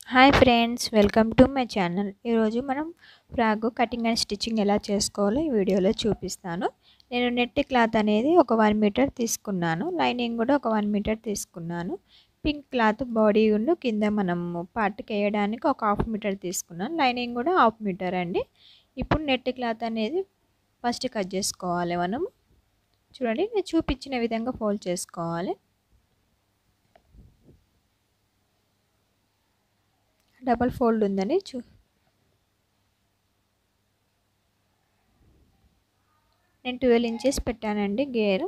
hi friends welcome to my channel ఈరోజు మనం frock cutting and stitching ఎలా చేసుకోవాలో ఈ వీడియోలో చూపిస్తాను నేను నెట్ క్లాత్ అనేది ఒక వన్ మీటర్ తీసుకున్నాను లైనింగ్ కూడా ఒక వన్ మీటర్ తీసుకున్నాను పింక్ క్లాత్ బాడీ ఉండు కింద మనము పార్ట్కి వేయడానికి ఒక హాఫ్ మీటర్ తీసుకున్నాను లైనింగ్ కూడా హాఫ్ మీటర్ అండి ఇప్పుడు నెట్ క్లాత్ అనేది ఫస్ట్ కట్ చేసుకోవాలి మనం చూడండి నేను చూపించిన విధంగా ఫోల్డ్ చేసుకోవాలి డబల్ ఫోల్డ్ ఉందని చూ నేను ట్వెల్వ్ ఇంచెస్ పెట్టానండి గేర్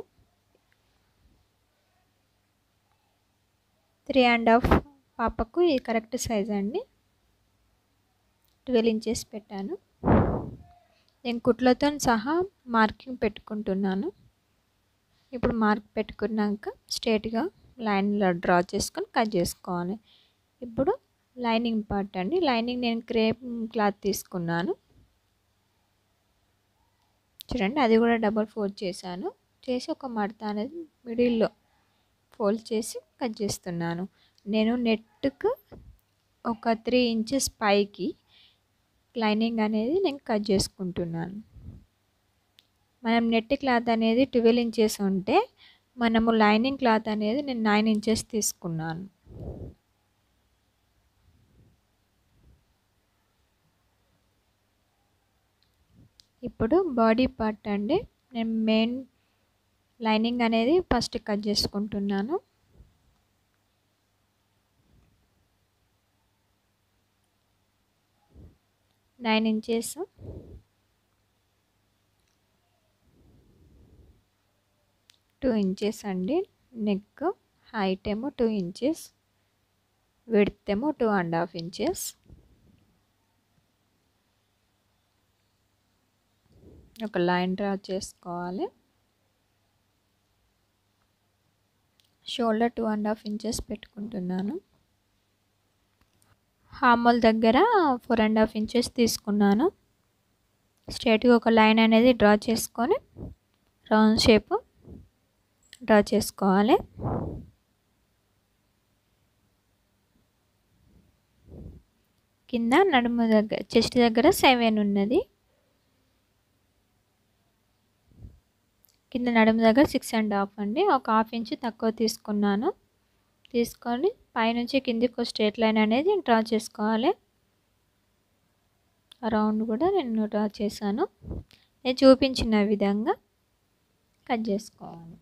త్రీ అండ్ హాఫ్ పాపకు ఇది కరెక్ట్ సైజ్ అండి ట్వెల్వ్ ఇంచెస్ పెట్టాను నేను కుట్లతో సహా మార్కింగ్ పెట్టుకుంటున్నాను ఇప్పుడు మార్క్ పెట్టుకున్నాక స్ట్రేట్గా లైన్లో డ్రా చేసుకొని కట్ చేసుకోవాలి ఇప్పుడు లైనింగ్ పార్ట్ అండి లైనింగ్ నేను క్రేప్ క్లాత్ తీసుకున్నాను చూడండి అది కూడా డబల్ ఫోల్డ్ చేశాను చేసి ఒక మడత అనేది మిడిల్లో ఫోల్డ్ చేసి కట్ చేస్తున్నాను నేను నెట్కు ఒక త్రీ ఇంచెస్ పైకి లైనింగ్ అనేది నేను కట్ చేసుకుంటున్నాను మనం నెట్ క్లాత్ అనేది ట్వెల్వ్ ఇంచెస్ ఉంటే మనము లైనింగ్ క్లాత్ అనేది నేను నైన్ ఇంచెస్ తీసుకున్నాను ఇప్పుడు బాడీ పార్ట్ అండి నేను మెయిన్ లైనింగ్ అనేది ఫస్ట్ కట్ చేసుకుంటున్నాను నైన్ ఇంచెస్ టూ ఇంచెస్ అండి నెక్ హైట్ ఏమో టూ ఇంచెస్ విడ్త్ ఏమో టూ అండ్ హాఫ్ ఇంచెస్ ఒక లైన్ డ్రా చేసుకోవాలి shoulder two and half inches పెట్టుకుంటున్నాను హామల్ దగ్గర ఫోర్ అండ్ హాఫ్ ఇంచెస్ తీసుకున్నాను స్ట్రేట్గా ఒక లైన్ అనేది డ్రా చేసుకొని రౌండ్ షేప్ డ్రా చేసుకోవాలి కింద నడుము దగ్గర చెస్ట్ దగ్గర సెవెన్ ఉన్నది కింద నడుము దగ్గర సిక్స్ అండ్ హాఫ్ అండి ఒక హాఫ్ ఇంచ్ తక్కువ తీసుకున్నాను తీసుకొని పైనుంచి కిందికి ఒక స్ట్రేట్ లైన్ అనేది డ్రా చేసుకోవాలి రౌండ్ కూడా నేను డ్రా చేశాను నేను చూపించిన విధంగా కట్ చేసుకోవాలి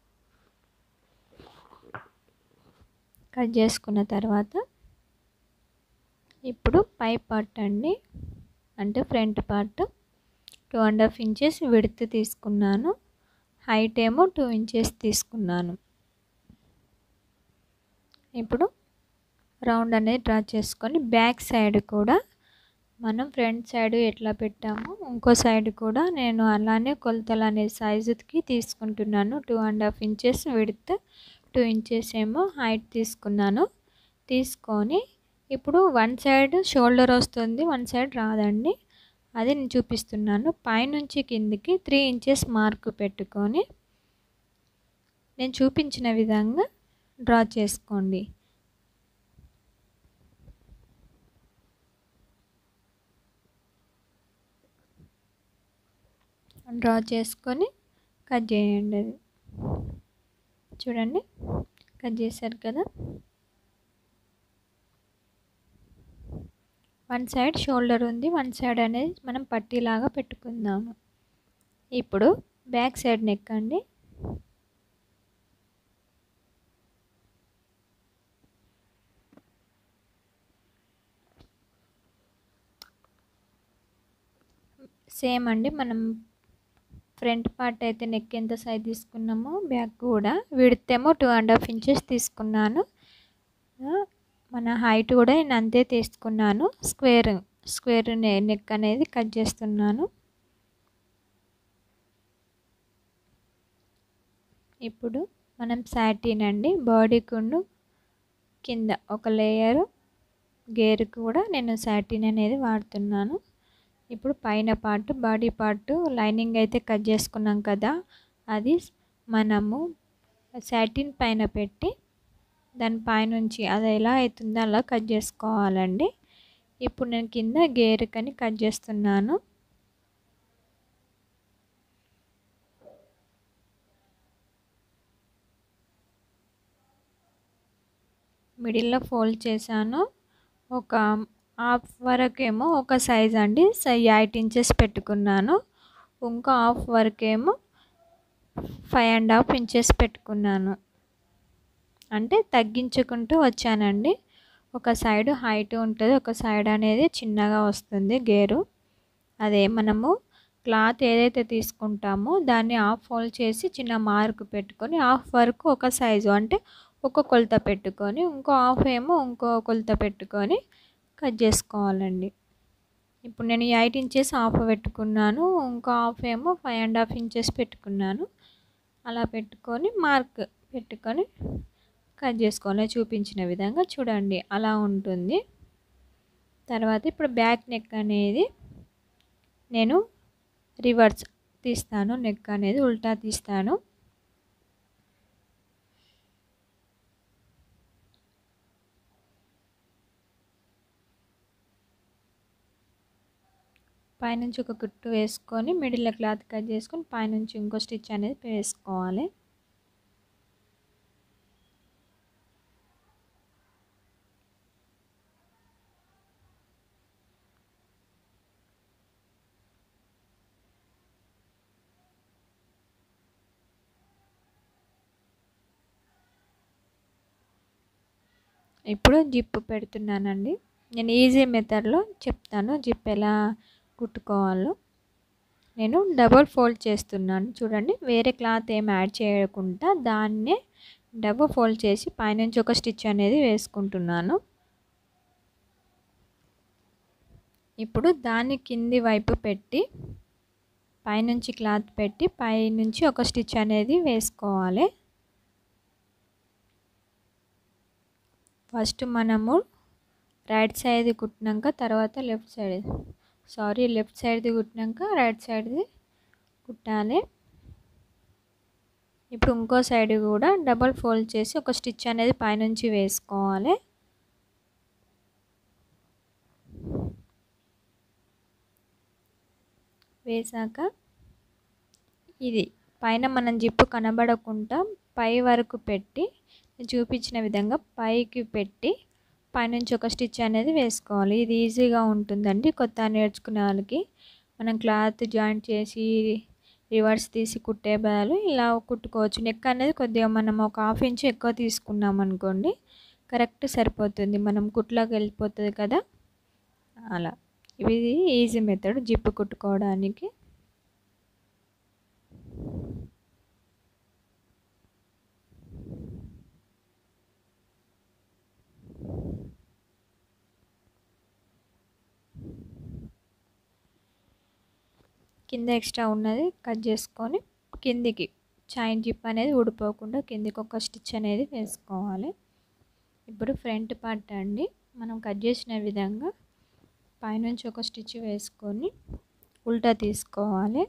కట్ చేసుకున్న తర్వాత ఇప్పుడు పై పార్ట్ అండి అంటే front part two and half inches width తీసుకున్నాను హైట్ ఏమో టూ ఇంచెస్ తీసుకున్నాను ఇప్పుడు రౌండ్ అనేది డ్రా చేసుకొని బ్యాక్ సైడ్ కూడా మనం ఫ్రంట్ సైడ్ ఎట్లా పెట్టామో ఇంకో సైడ్ కూడా నేను అలానే కొలతలు అనే సైజుకి తీసుకుంటున్నాను two and half inches width two inches ఏమో హైట్ తీసుకున్నాను తీసుకొని ఇప్పుడు వన్ సైడ్ షోల్డర్ వస్తుంది వన్ సైడ్ రాదండి అది నేను చూపిస్తున్నాను పైనుంచి కిందికి త్రీ ఇంచెస్ మార్క్ పెట్టుకొని నేను చూపించిన విధంగా డ్రా చేసుకోండి డ్రా చేసుకొని కట్ చేయండి అది చూడండి కట్ చేశారు కదా వన్ సైడ్ షోల్డర్ ఉంది వన్ సైడ్ అనేది మనం పట్టీలాగా పెట్టుకుందాము ఇప్పుడు బ్యాక్ సైడ్ నెక్ అండి సేమ్ అండి మనం ఫ్రంట్ పార్ట్ అయితే నెక్ ఎంత సైజ్ తీసుకున్నామో బ్యాక్ కూడా విడితేమో టూ అండ్ హాఫ్ ఇంచెస్ తీసుకున్నాను మన హైట్ కూడా నేను అంతే తీసుకున్నాను స్క్వేర్ స్క్వేర్ నెక్ అనేది కట్ చేస్తున్నాను ఇప్పుడు మనం సాటిన్ అండి బాడీకును కింద ఒక లేయరు గేర్ కూడా నేను సాటిన్ అనేది వాడుతున్నాను ఇప్పుడు పైన పార్ట్ బాడీ పార్ట్ లైనింగ్ అయితే కట్ చేసుకున్నాం కదా అది మనము సాటిన్ పైన పెట్టి దాని పైనుంచి అది ఎలా అవుతుందో అలా కట్ చేసుకోవాలండి ఇప్పుడు నేను కింద గేరుకని కట్ చేస్తున్నాను మిడిల్లో ఫోల్డ్ చేశాను ఒక హాఫ్ వరకేమో ఒక సైజ్ అండి ఎయిట్ ఇంచెస్ పెట్టుకున్నాను ఇంకో హాఫ్ వరకేమో ఫైవ్ అండ్ హాఫ్ ఇంచెస్ పెట్టుకున్నాను అంటే తగ్గించుకుంటూ వచ్చానండి ఒక సైడ్ హైట్ ఉంటుంది ఒక సైడ్ అనేది చిన్నగా వస్తుంది గేరు అదే మనము క్లాత్ ఏదైతే తీసుకుంటామో దాన్ని హాఫ్ ఫోల్డ్ చేసి చిన్న మార్క్ పెట్టుకొని హాఫ్ వరకు ఒక సైజు అంటే ఒక కొలత పెట్టుకొని ఇంకో హాఫ్ ఏమో ఇంకో కొలత పెట్టుకొని కట్ చేసుకోవాలండి ఇప్పుడు నేను ఎయిట్ ఇంచెస్ హాఫ్ పెట్టుకున్నాను ఇంకో హాఫ్ ఏమో ఫైవ్ అండ్ హాఫ్ ఇంచెస్ పెట్టుకున్నాను అలా పెట్టుకొని మార్క్ పెట్టుకొని కట్ చేసుకోవాలి చూపించిన విధంగా చూడండి అలా ఉంటుంది తర్వాత ఇప్పుడు బ్యాక్ నెక్ అనేది నేను రివర్స్ తీస్తాను నెక్ అనేది ఉల్టా తీస్తాను పైనుంచి ఒక కుట్టు వేసుకొని మిడిల్ క్లాత్ కట్ చేసుకొని పైనుంచి ఇంకో స్టిచ్ అనేది వేసుకోవాలి ఇప్పుడు జిప్ పెడుతున్నానండి నేను ఈజీ మెథడ్లో చెప్తాను జిప్ ఎలా కుట్టుకోవాలో నేను డబల్ ఫోల్డ్ చేస్తున్నాను చూడండి వేరే క్లాత్ ఏం యాడ్ చేయకుండా దాన్నే డబల్ ఫోల్డ్ చేసి పైనుంచి ఒక స్టిచ్ అనేది వేసుకుంటున్నాను ఇప్పుడు దాన్ని కింది వైపు పెట్టి పైనుంచి క్లాత్ పెట్టి పైనుంచి ఒక స్టిచ్ అనేది వేసుకోవాలి ఫస్ట్ మనము రైట్ సైడ్ కుట్టినాక తర్వాత లెఫ్ట్ సైడ్ సారీ లెఫ్ట్ సైడ్ది కుట్టినాక రైట్ సైడ్ది కుట్టాలి ఇప్పుడు ఇంకో సైడ్ కూడా డబల్ ఫోల్డ్ చేసి ఒక స్టిచ్ అనేది పైనుంచి వేసుకోవాలి వేసాక ఇది పైన మనం జిప్పు కనబడకుండా పై వరకు పెట్టి చూపించిన విధంగా పైకి పెట్టి పైనుంచి ఒక స్టిచ్ అనేది వేసుకోవాలి ఇది ఈజీగా ఉంటుందండి కొత్త నేర్చుకునే వాళ్ళకి మనం క్లాత్ జాయింట్ చేసి రివర్స్ తీసి కుట్టే బదులు ఇలా కుట్టుకోవచ్చు నెక్ అనేది కొద్దిగా మనం ఒక హాఫ్ ఇంచ్ ఎక్కువ తీసుకున్నాం అనుకోండి కరెక్ట్ సరిపోతుంది మనం కుట్లోకి వెళ్ళిపోతుంది కదా అలా ఇది ఈజీ మెథడ్ జిప్పు కుట్టుకోవడానికి కింద ఎక్స్ట్రా ఉన్నది కట్ చేసుకొని కిందికి చైన్ జిప్ అనేది ఊడిపోకుండా కిందికి ఒక స్టిచ్ అనేది వేసుకోవాలి ఇప్పుడు ఫ్రంట్ పార్ట్ అండి మనం కట్ చేసిన విధంగా పైనుంచి ఒక స్టిచ్ వేసుకొని ఉల్టా తీసుకోవాలి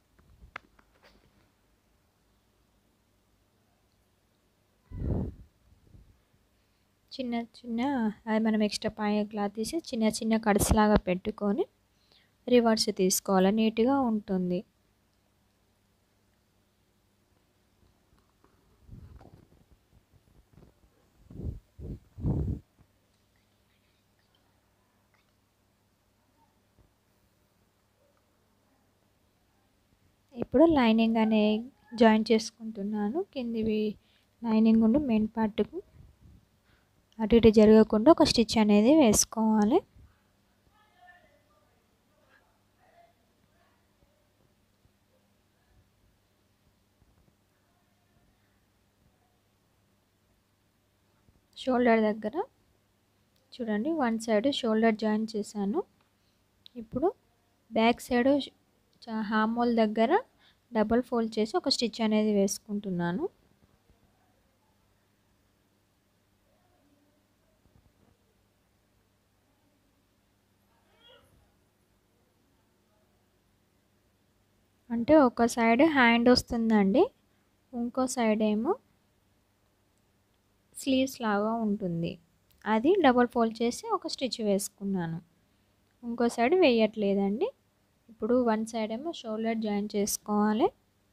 చిన్న చిన్న అది మనం ఎక్స్ట్రా పై క్లాత్ తీసి చిన్న చిన్న కడ్స్ లాగా పెట్టుకొని రివర్స్ తీసుకోవాలి నీట్గా ఉంటుంది ఇప్పుడు లైనింగ్ అనే జాయిన్ చేసుకుంటున్నాను కిందివి లైనింగ్ ఉండి మెయిన్ పార్ట్కు అటు ఇటు జరగకుండా ఒక స్టిచ్ అనేది వేసుకోవాలి షోల్డర్ దగ్గర చూడండి వన్ సైడ్ షోల్డర్ జాయిన్ చేశాను ఇప్పుడు బ్యాక్ సైడ్ హామోల్ దగ్గర డబల్ ఫోల్డ్ చేసి ఒక స్టిచ్ అనేది వేసుకుంటున్నాను అంటే ఒక సైడ్ హ్యాండ్ వస్తుందండి ఇంకో సైడ్ ఏమో స్లీవ్స్ లాగా ఉంటుంది అది డబల్ ఫోల్డ్ చేసి ఒక స్టిచ్ వేసుకున్నాను ఇంకో సైడ్ వేయట్లేదండి ఇప్పుడు వన్ సైడ్ ఏమో షోల్డర్ జాయిన్ చేసుకోవాలి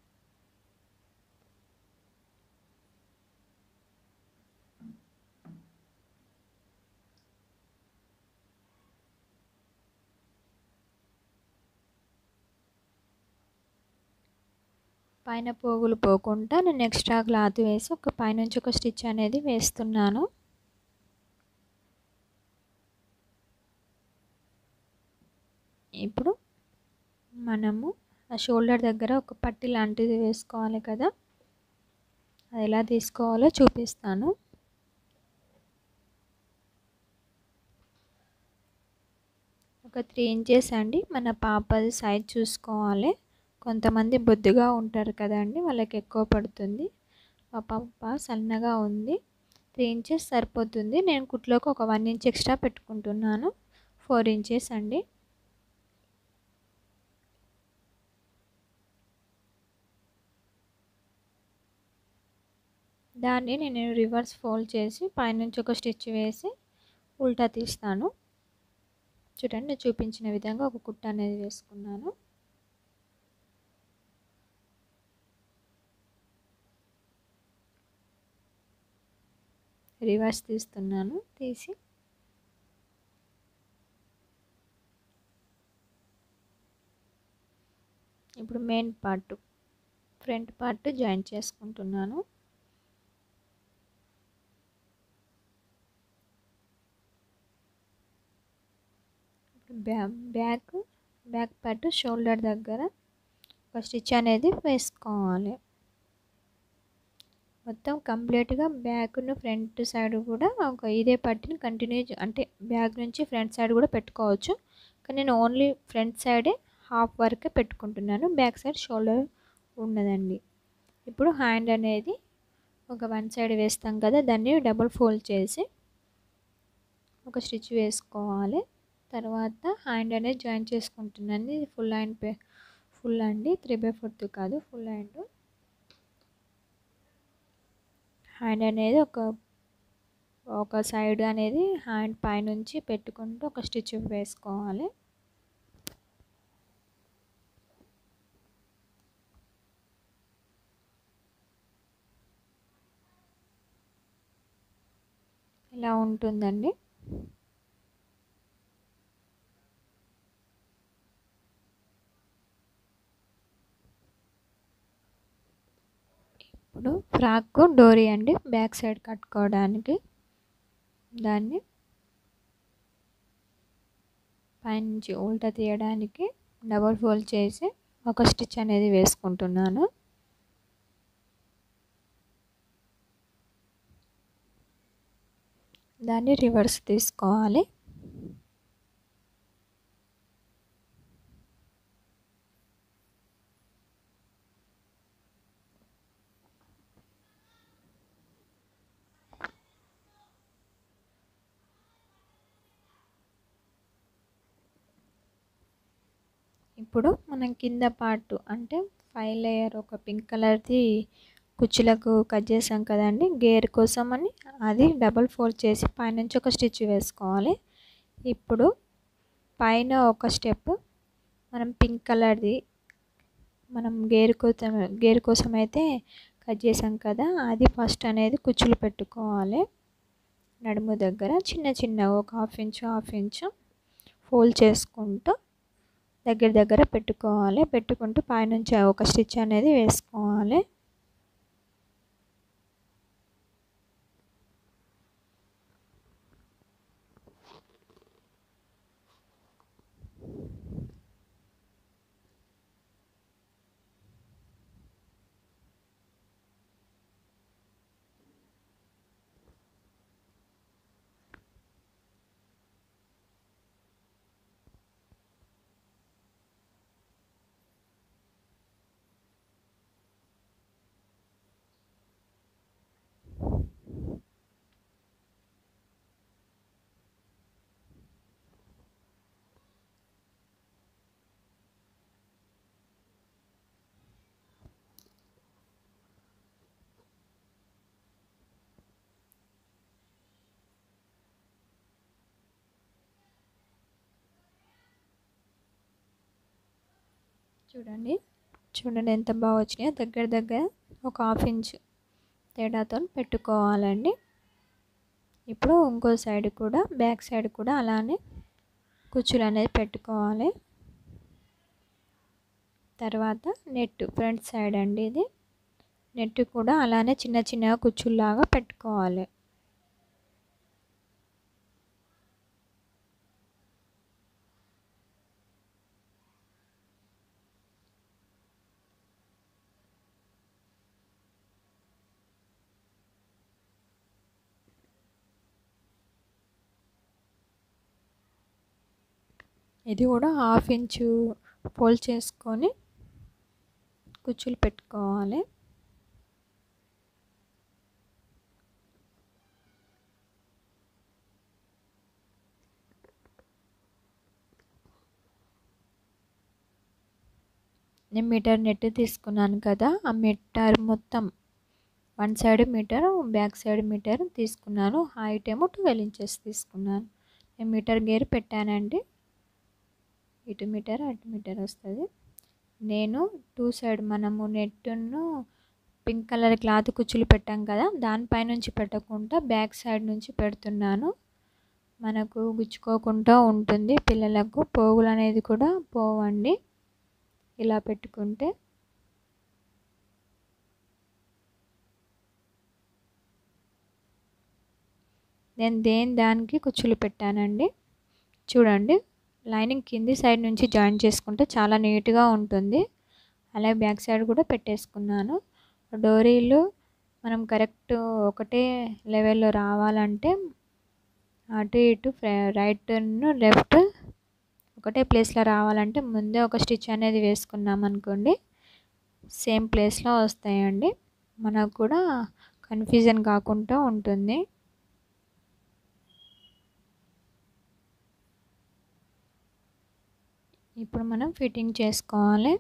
పైన పోగులు పోకుండా నేను ఎక్స్ట్రా క్లాత్ వేసి ఒక పైనుంచి ఒక స్టిచ్ అనేది వేస్తున్నాను ఇప్పుడు మనము ఆ షోల్డర్ దగ్గర ఒక పట్టి లాంటిది వేసుకోవాలి కదా అది ఎలా తీసుకోవాలో చూపిస్తాను ఒక త్రీ ఇంచెస్ అండి మన పాపది సైజ్ చూసుకోవాలి కొంతమంది బొద్దుగా ఉంటారు కదండి వాళ్ళకి ఎక్కువ పడుతుంది మా పాప సన్నగా ఉంది త్రీ ఇంచెస్ సరిపోతుంది నేను కుట్లోకి ఒక వన్ ఇంచ్ ఎక్స్ట్రా పెట్టుకుంటున్నాను ఫోర్ ఇంచెస్ అండి దాన్ని నేను రివర్స్ ఫోల్డ్ చేసి పైనుంచి ఒక స్టిచ్ వేసి ఉల్టా తీస్తాను చూడండి చూపించిన విధంగా ఒక కుట్ట అనేది వేసుకున్నాను రివర్స్ తీస్తున్నాను తీసి ఇప్పుడు main part front part join చేసుకుంటున్నాను బ్యాక్ బ్యాక్ పార్ట్ షోల్డర్ దగ్గర ఒక స్టిచ్ అనేది వేసుకోవాలి మొత్తం కంప్లీట్గా బ్యాక్ను ఫ్రంట్ సైడ్ కూడా ఒక ఇదే పట్టిని కంటిన్యూ అంటే బ్యాక్ నుంచి ఫ్రంట్ సైడ్ కూడా పెట్టుకోవచ్చు కానీ నేను ఓన్లీ ఫ్రంట్ సైడే హాఫ్ వరకే పెట్టుకుంటున్నాను బ్యాక్ సైడ్ షోల్డర్ ఉన్నదండి ఇప్పుడు హ్యాండ్ అనేది ఒక వన్ సైడ్ వేస్తాం కదా దాన్ని డబుల్ ఫోల్డ్ చేసి ఒక స్టిచ్ వేసుకోవాలి తర్వాత హ్యాండ్ అనేది జాయిన్ చేసుకుంటున్నాను ఇది ఫుల్ హ్యాండ్ పే ఫుల్ అండి త్రీ బై ఫోర్త్ కాదు ఫుల్ హ్యాండ్ హ్యాండ్ అనేది ఒక ఒక సైడ్ అనేది హ్యాండ్ పైనుంచి పెట్టుకుంటూ ఒక స్టిచ్ వేసుకోవాలి ఇలా ఉంటుందండి ఇప్పుడు ఫ్రాక్ డోరీ అండి బ్యాక్ సైడ్ కట్టుకోవడానికి దాన్ని పైనుంచి ఉల్టా తీయడానికి డబల్ ఫోల్డ్ చేసి ఒక స్టిచ్ అనేది వేసుకుంటున్నాను దాన్ని రివర్స్ తీసుకోవాలి ఇప్పుడు మనం కింద పార్ట్ అంటే ఫైవ్ లేయర్ ఒక పింక్ కలర్ది కుచ్చులకు కట్ చేసాం కదండి గేర్ కోసం అని అది డబల్ ఫోల్డ్ చేసి పైనుంచి ఒక స్టిచ్ వేసుకోవాలి ఇప్పుడు పైన ఒక స్టెప్ మనం పింక్ కలర్ది మనం గేర్ కోసం గేర్ కోసం అయితే కట్ చేసాం కదా అది ఫస్ట్ అనేది కుచ్చులు పెట్టుకోవాలి నడుము దగ్గర చిన్న చిన్న ఒక half inch half inch fold చేసుకుంటూ దగ్గర దగ్గర పెట్టుకోవాలి పెట్టుకుంటూ పైనుంచి ఒక స్టిచ్ అనేది వేసుకోవాలి చూడండి చూడండి ఎంత బాగా వచ్చినాయో దగ్గర దగ్గర ఒక హాఫ్ ఇంచ్ తేడాతో పెట్టుకోవాలండి ఇప్పుడు ఇంకో సైడ్ కూడా బ్యాక్ సైడ్ కూడా అలానే కుచ్చులు అనేది పెట్టుకోవాలి తర్వాత నెట్ ఫ్రంట్ సైడ్ అండి ఇది నెట్ కూడా అలానే చిన్న చిన్నగా కుచ్చుల్లాగా పెట్టుకోవాలి ఇది కూడా హాఫ్ ఇంచు ఫోల్డ్ చేసుకొని కుచ్చులు పెట్టుకోవాలి నేను మీటర్ నెట్ తీసుకున్నాను కదా ఆ మీటర్ మొత్తం one side meter back side meter తీసుకున్నాను హైట్ ఏమో ట్వెల్వ్ ఇంచెస్ తీసుకున్నాను నేను మీటర్ గేర్ పెట్టానండి ఇటు మీటర్ అటు మీటర్ వస్తుంది నేను టూ సైడ్ మనము నెట్ను పింక్ కలర్ క్లాత్ కుచ్చులు పెట్టాం కదా దానిపైనుంచి పెట్టకుండా బ్యాక్ సైడ్ నుంచి పెడుతున్నాను మనకు గుచ్చుకోకుండా ఉంటుంది పిల్లలకు పోగులు అనేది కూడా పోవండి ఇలా పెట్టుకుంటే నేను దేని దానికి కుచ్చులు పెట్టానండి చూడండి లైనింగ్ కింది సైడ్ నుంచి జాయిన్ చేసుకుంటే చాలా నీట్గా ఉంటుంది అలాగే బ్యాక్ సైడ్ కూడా పెట్టేసుకున్నాను డోరీలు మనం కరెక్ట్ ఒకటే లెవెల్లో రావాలంటే అటు ఇటు రైట్ లెఫ్ట్ ఒకటే ప్లేస్లో రావాలంటే ముందే ఒక స్టిచ్ అనేది వేసుకున్నాం అనుకోండి సేమ్ ప్లేస్లో వస్తాయండి మనకు కూడా కన్ఫ్యూజన్ కాకుండా ఉంటుంది ఇప్పుడు మనం ఫిట్టింగ్ చేసుకోవాలి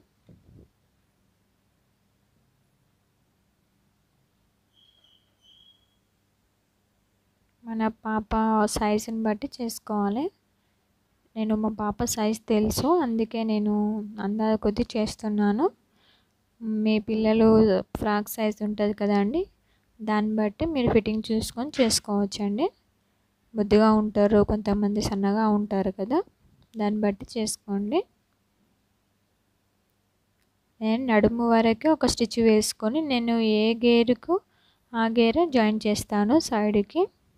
మన పాప సైజుని బట్టి చేసుకోవాలి నేను మా పాప సైజ్ తెలుసు అందుకే నేను అందా కొద్ది చేస్తున్నాను మీ పిల్లలు ఫ్రాక్ సైజ్ ఉంటుంది కదండి దాన్ని బట్టి మీరు ఫిట్టింగ్ చూసుకొని చేసుకోవచ్చండి బుద్ధిగా ఉంటారు కొంతమంది సన్నగా ఉంటారు కదా దాన్ని బట్టి చేసుకోండి నేను నడుము వరకు ఒక స్టిచ్ వేసుకొని నేను ఏ గేరుకు ఆ గేర్ జాయిన్ చేస్తాను సైడ్కి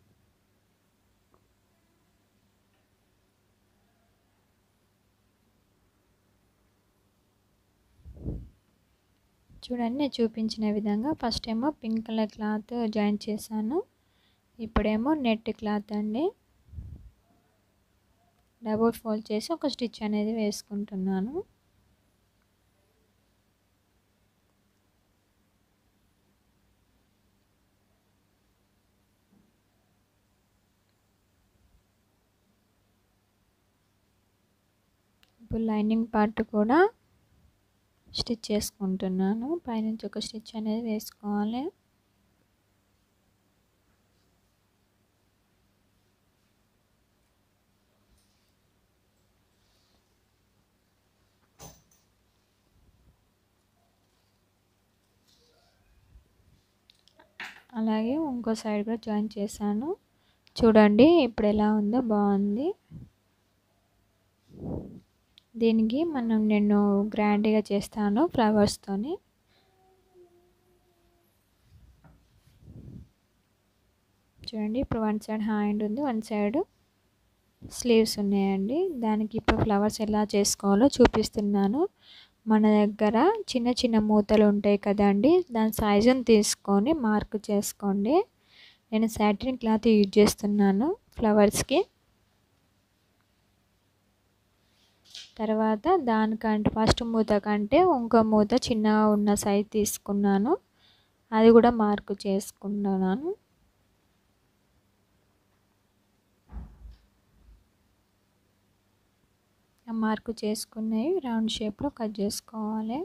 చూడండి నేను చూపించిన విధంగా ఫస్ట్ ఏమో పింక్ కలర్ క్లాత్ జాయిన్ చేశాను ఇప్పుడేమో నెట్ క్లాత్ అండి డబుల్ ఫోల్డ్ చేసి ఒక స్టిచ్ అనేది వేసుకుంటున్నాను ఇప్పుడు లైనింగ్ పార్ట్ కూడా స్టిచ్ చేసుకుంటున్నాను పైనుంచి ఒక స్టిచ్ అనేది వేసుకోవాలి అలాగే ఇంకో సైడ్ కూడా జాయిన్ చేశాను చూడండి ఇప్పుడు ఎలా ఉందో బాగుంది దీనికి మనం నేను గ్రాండ్గా చేస్తాను ఫ్లవర్స్తోని చూడండి ఇప్పుడు వన్ సైడ్ హ్యాండ్ ఉంది వన్ సైడ్ స్లీవ్స్ ఉన్నాయండి దానికి ఇప్పుడు ఫ్లవర్స్ ఎలా చేసుకోవాలో చూపిస్తున్నాను మన దగ్గర చిన్న చిన్న మూతలు ఉంటాయి కదండి దాని సైజుని తీసుకొని మార్క్ చేసుకోండి నేను సాటిన్ క్లాత్ యూజ్ చేస్తున్నాను ఫ్లవర్స్కి తర్వాత దానికంటే ఫస్ట్ మూత కంటే ఇంకో మూత చిన్నగా ఉన్న సైజ్ తీసుకున్నాను అది కూడా మార్కు చేసుకున్నాను మార్కు చేసుకున్నవి రౌండ్ షేప్లో కట్ చేసుకోవాలి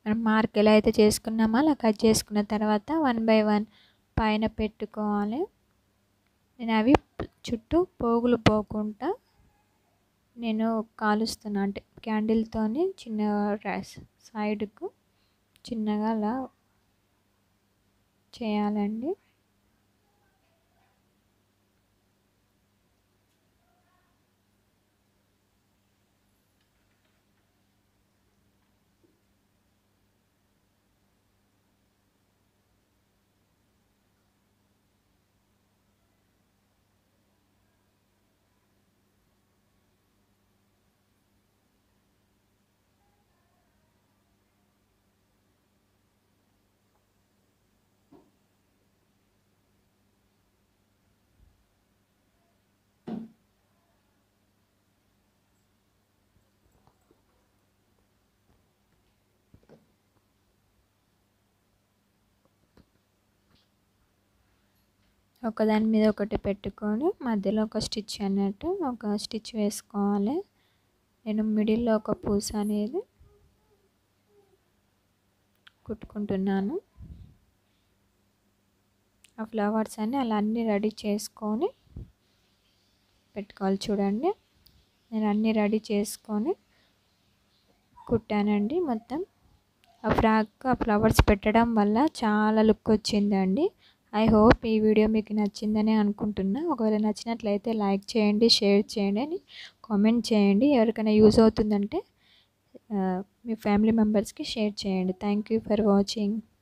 మనం మార్క్ ఎలా అయితే చేసుకున్నామో అలా కట్ చేసుకున్న తర్వాత వన్ బై వన్ పైన పెట్టుకోవాలి నేను అవి చుట్టూ పోగులు పోకుండా నేను కాలుస్తున్నా అంటే క్యాండిల్తోని చిన్న సైడ్కు చిన్నగా అలా చేయాలండి ఒకదాని మీద ఒకటి పెట్టుకొని మధ్యలో ఒక స్టిచ్ అన్నట్టు ఒక స్టిచ్ వేసుకోవాలి నేను మిడిల్లో ఒక పూస అనేది కుట్టుకుంటున్నాను ఆ ఫ్లవర్స్ అన్ని అలా అన్నీ రెడీ చేసుకొని పెట్టుకోవాలి చూడండి నేను అన్నీ రెడీ చేసుకొని కుట్టానండి మొత్తం ఆ ఫ్రాక్ ఆ ఫ్లవర్స్ పెట్టడం వల్ల చాలా లుక్ వచ్చిందండి ఐ హోప్ ఈ వీడియో మీకు నచ్చిందని అనుకుంటున్నా ఒకవేళ నచ్చినట్లయితే లైక్ చేయండి షేర్ చేయండి అని కామెంట్ చేయండి ఎవరికైనా యూజ్ అవుతుందంటే మీ ఫ్యామిలీ మెంబర్స్కి షేర్ చేయండి థ్యాంక్ యూ ఫర్ వాచింగ్